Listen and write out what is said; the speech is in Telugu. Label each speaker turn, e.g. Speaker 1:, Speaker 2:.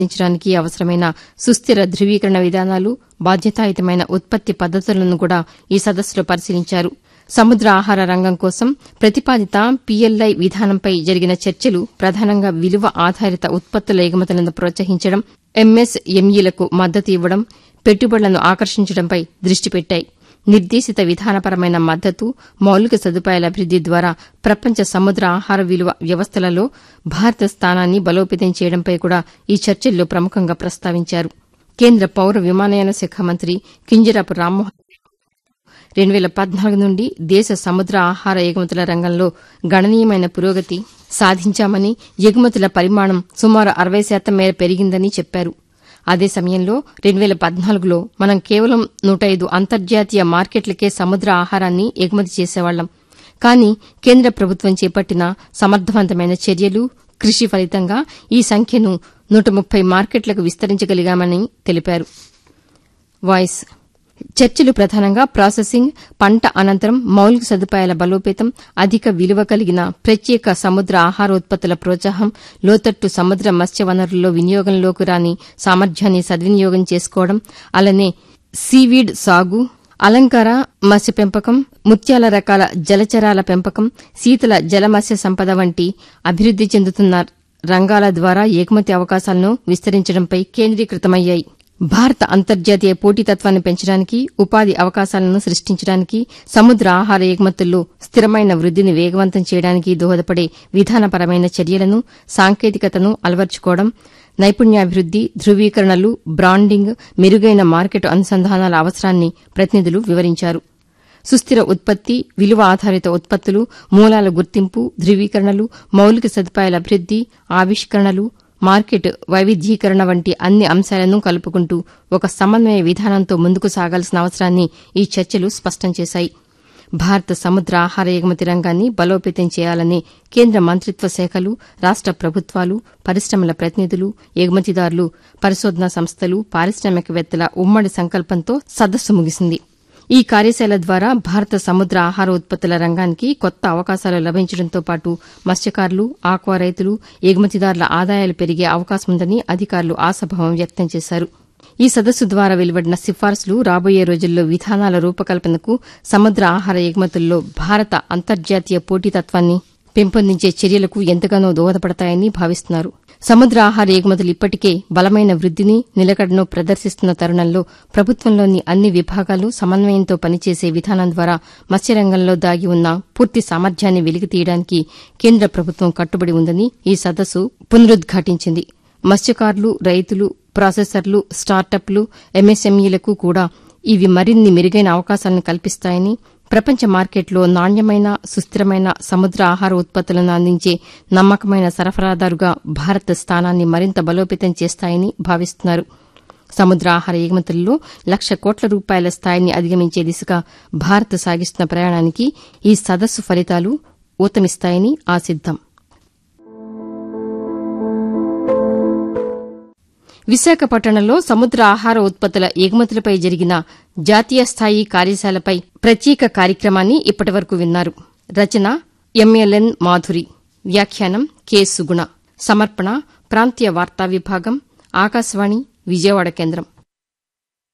Speaker 1: సాధించడానికి అవసరమైన సుస్థిర ధృవీకరణ విధానాలు బాధ్యతాయుతమైన ఉత్పత్తి పద్దతులను కూడా ఈ సదస్సులో పరిశీలించారు సముద్ర ఆహార రంగం కోసం ప్రతిపాదిత పీఎల్ఐ విధానంపై జరిగిన చర్చలు ప్రధానంగా విలువ ఆధారిత ఉత్పత్తుల ఎగుమతులను ప్రోత్సహించడం ఎంఎస్ఎంఈలకు మద్దతు ఇవ్వడం పెట్టుబడులను ఆకర్షించడంపై దృష్టి పెట్టాయి నిర్దేశిత విధానపరమైన మద్దతు మౌలిక సదుపాయాల అభివృద్ది ద్వారా ప్రపంచ సముద్ర ఆహార విలువ వ్యవస్థలలో భారత స్థానాన్ని బలోపేతం చేయడంపై కూడా ఈ చర్చల్లో ప్రముఖంగా ప్రస్తావించారు కేంద్ర పౌర విమానయాన శాఖ మంత్రి కింజరాపు రామ్మోహన్ రెండు వేల పద్నాలుగు నుండి దేశ సముద్ర ఆహార ఎగుమతుల రంగంలో గణనీయమైన పురోగతి సాధించామని ఎగుమతుల పరిమాణం సుమారు అరవై శాతం మేర పెరిగిందని చెప్పారు అదే సమయంలో రెండు వేల పద్నాలుగులో మనం కేవలం నూట ఐదు అంతర్జాతీయ మార్కెట్లకే సముద్ర ఆహారాన్ని ఎగుమతి చేసేవాళ్లం కానీ కేంద్ర ప్రభుత్వం చేపట్టిన సమర్థవంతమైన చర్యలు కృషి ఫలితంగా ఈ సంఖ్యను నూట ముప్పై మార్కెట్లకు విస్తరించగలిగామని తెలిపారు వాయిస్ చర్చలు ప్రధానంగా ప్రాసెసింగ్ పంట అనంతరం మౌలిక సదుపాయాల బలోపేతం అధిక విలువ కలిగిన ప్రత్యేక సముద్ర ఆహారోత్పత్తుల ప్రోత్సాహం లోతట్టు సముద్ర మత్స్య వనరుల్లో వినియోగంలోకి రాని సామర్థ్యాన్ని సద్వినియోగం చేసుకోవడం అలానే సీవీడ్ సాగు అలంకార మత్స్య పెంపకం ముత్యాల రకాల జలచరాల పెంపకం శీతల జలమత్స్య సంపద వంటి అభివృద్ది చెందుతున్న రంగాల ద్వారా ఎగుమతి అవకాశాలను విస్తరించడంపై కేంద్రీకృతమయ్యాయి భారత అంతర్జాతీయ పోటీతత్వాన్ని పెంచడానికి ఉపాధి అవకాశాలను సృష్టించడానికి సముద్ర ఆహార ఎగుమతుల్లో స్థిరమైన వృద్దిని వేగవంతం చేయడానికి దోహదపడే విధానపరమైన చర్యలను సాంకేతికతను అలవర్చుకోవడం నైపుణ్యాభివృద్ది ధృవీకరణలు బ్రాండింగ్ మెరుగైన మార్కెట్ అనుసంధానాల అవసరాన్ని ప్రతినిధులు వివరించారు సుస్థిర ఉత్పత్తి విలువ ఆధారిత ఉత్పత్తులు మూలాల గుర్తింపు ధృవీకరణలు మౌలిక సదుపాయాల అభివృద్ది ఆవిష్కరణలు మార్కెట్ వైవిధ్యీకరణ వంటి అన్ని అంశాలను కలుపుకుంటూ ఒక సమన్వయ విధానంతో ముందుకు సాగాల్సిన అవసరాన్ని ఈ చర్చలు స్పష్టం చేశాయి భారత సముద్ర ఆహార ఎగుమతి రంగాన్ని బలోపేతం చేయాలని కేంద్ర మంత్రిత్వ శాఖలు రాష్ట ప్రభుత్వాలు పరిశ్రమల ప్రతినిధులు ఎగుమతిదారులు పరిశోధనా సంస్థలు పారిశ్రామికవేత్తల ఉమ్మడి సంకల్పంతో సదస్సు ముగిసింది ఈ కార్యశాల ద్వారా భారత సముద్ర ఆహార ఉత్పత్తుల రంగానికి కొత్త అవకాశాలు లభించడంతో పాటు మత్స్యకారులు ఆక్వా రైతులు ఎగుమతిదారుల ఆదాయాలు పెరిగే అవకాశముందని అధికారులు ఆశాభావం వ్యక్తం చేశారు ఈ సదస్సు ద్వారా వెలువడిన సిఫార్సులు రాబోయే రోజుల్లో విధానాల రూపకల్పనకు సముద్ర ఆహార ఎగుమతుల్లో భారత అంతర్జాతీయ పోటీతత్వాన్ని పెంపొందించే చర్యలకు ఎంతగానో దోహదపడతాయని భావిస్తున్నారు సముద్ర ఆహార ఎగుమతులు ఇప్పటికే బలమైన వృద్దిని నిలకడను ప్రదర్శిస్తున్న తరుణంలో ప్రభుత్వంలోని అన్ని విభాగాలు సమన్వయంతో పనిచేసే విధానం ద్వారా మత్స్యరంగంలో దాగి ఉన్న పూర్తి సామర్థ్యాన్ని వెలికితీయడానికి కేంద్ర ప్రభుత్వం కట్టుబడి ఉందని ఈ సదస్సు పునరుద్ఘాటించింది మత్స్యకారులు రైతులు ప్రాసెసర్లు స్టార్టప్లు ఎంఎస్ఎంఈలకు కూడా ఇవి మరిన్ని మెరుగైన అవకాశాలను కల్పిస్తాయని ప్రపంచ మార్కెట్లో నాణ్యమైన సుస్థిరమైన సముద్ర ఆహార ఉత్పత్తులను అందించే నమ్మకమైన సరఫరాదారుగా భారత్ స్థానాన్ని మరింత బలోపేతం చేస్తాయని భావిస్తున్నారు సముద్ర ఆహార ఎగుమతుల్లో లక్ష కోట్ల రూపాయల స్థాయిని అధిగమించే దిశగా భారత్ సాగిస్తున్న ప్రయాణానికి ఈ సదస్సు ఫలితాలు ఊతమిస్తాయని ఆశిద్దాం విశాఖపట్నంలో సముద్ర ఆహార ఉత్పత్తుల ఎగుమతులపై జరిగిన జాతీయ స్థాయి కార్యశాలపై ప్రత్యేక కార్యక్రమాన్ని ఇప్పటివరకు విన్నారు రచన ఎంఎల్ఎన్ మాధురి వ్యాఖ్యానం కె సుగుణ సమర్పణ ప్రాంతీయ వార్తా విభాగం ఆకాశవాణి విజయవాడ కేంద్రం